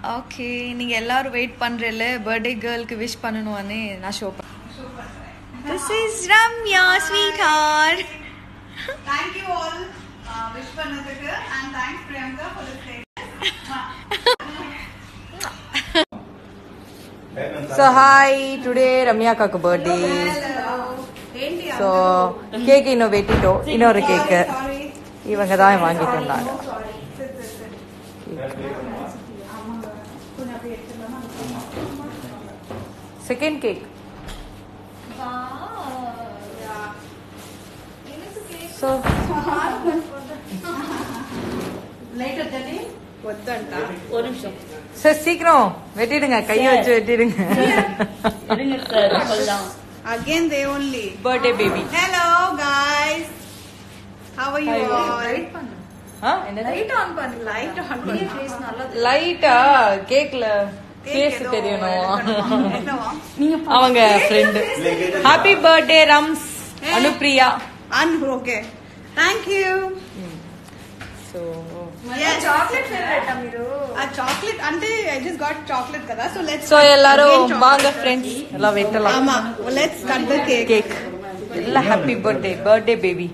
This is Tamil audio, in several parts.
ஓகே நீங்க எல்லாரும் வெயிட் பண்றல பர்த்டே கேர்ளுக்கு விஷ் பண்ணணும்னு நான் ஷோ பண்ணேன் this is Ramya sweet heart thank you all wish பண்ணதுக்கு and thanks Priyanka for the so hi today Ramya కాకు బర్త్డే ఏంటి సో కేక్ இன்னும் வெட்டிட்டோம் இன்னொரு கேக்கு இவங்க தான் வாங்கிட்டு வந்தாங்க செகண்ட் கேக் సో వద్దంట ஒரு நிமிஷம் சார் சீக்கிரம் வெட்டிடுங்க கையை வச்சு வெட்டிடுங்க இருங்க சார் சொல்லலாம் again they only birthday baby hello guys how are you all light on பண்ணு லைட் ஆன் பண்ணு ஃபேஸ் நல்லா லைட்டா கேக்ல ஃபேஸ் தெரியணும் என்னவா அவங்க friend happy birthday Rams Anupriya అన్ okay thank you so chocolate favourite మీరు ఆ చాక్లెట్ అంటే ఐ జస్ట్ గాట్ చాక్లెట్ కదా సో లెట్స్ సో எல்லாரும் வாங்க ஃப்ரெண்ட்ஸ் எல்லாம் வெட்டலாம் ஆமா let's cut the cake cake எல்லாம் ஹாப்பி பர்த்டே பர்த்டே பேபி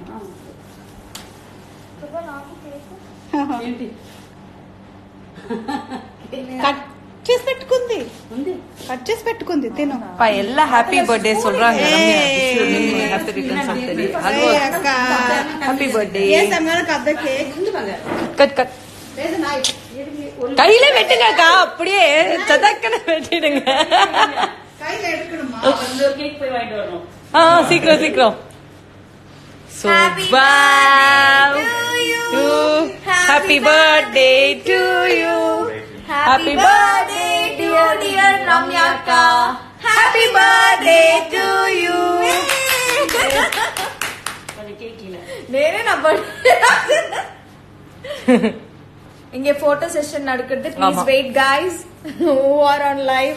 ఏంటి కట్ చేసి పెట్టుకుంది ఉంది కట్ చేసి పెట్టుకుంది తిను பா எல்லாம் ஹாப்பி பர்த்டே சொல்றாங்க Hey. Happy returns of the day Hey, అక్క happy birthday yes i'm gonna cut the cake cut cut there's a knife கையில வெட்டுங்கக்கா அப்படியே சதக்கன வெட்டிடுங்க கையில எடுக்கணுமா இந்த ஒரு கேக் போய் வாங்கிட்டு வரணும் ஆ சீக்கிரம் சீக்கிரம் So, wow. You. Happy birthday to you. Happy birthday, dear, dear Ramya Akka. Happy birthday to you. கொஞ்சம் கேக் இல்ல నేనే నా இங்க போட்டோ செஷன் நடக்கிறது ப்ளீஸ் ஆமா. Wait guys who are on live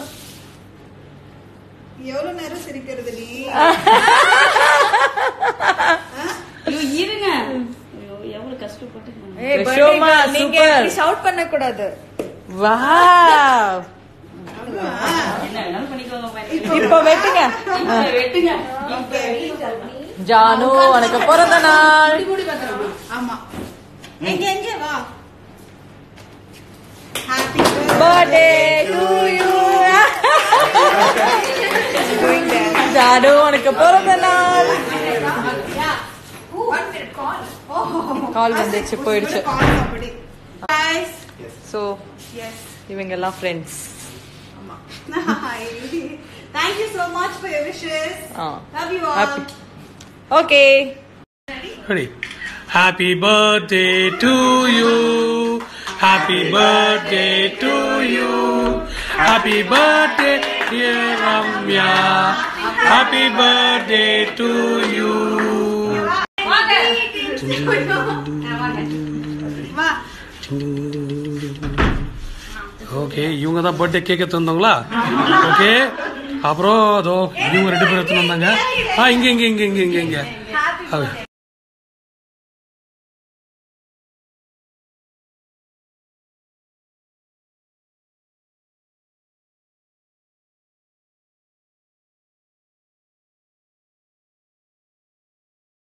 எவ்வளவு நேரம் சிரிக்கிறது நீ ஐயோ இருங்க ஐயோ எவ்வளவு கஷ்டப்பட்டு நான் ஏய் The birthday show ma, girl, நீங்க super. இப்படி ஷவுட் பண்ண கூடாது Wow. என்ன வேணாலும் பண்ணிக்கோங்க பாருங்க. இப்போ வெட்டுங்க இப்ப வெட்டுங்க ஜானு உனக்கு பிறந்த நாள் ஆமா எங்க எங்க வா happy birthday to you Janu உனக்கு பிறந்த நாள் கால் வந்துச்சு போயிடுச்சு அப்படி guys ஸோ yes இவங்க எல்லாம் ஃப்ரெண்ட்ஸ் ஆமா thank you so much for your wishes ah love you all happy okay Ready? Happy birthday to you. Happy birthday to you. Happy birthday, dear Ramya. Happy birthday to you. வா ஓகே இவங்க தான் பர்த்டே கேக் எடுத்து வந்தாங்களா ஓகே அப்புறம் அதோ இவங்க ரெண்டு பேரும் எடுத்து வந்தாங்க ஆ இங்க இங்க இங்க இங்க இங்க இங்க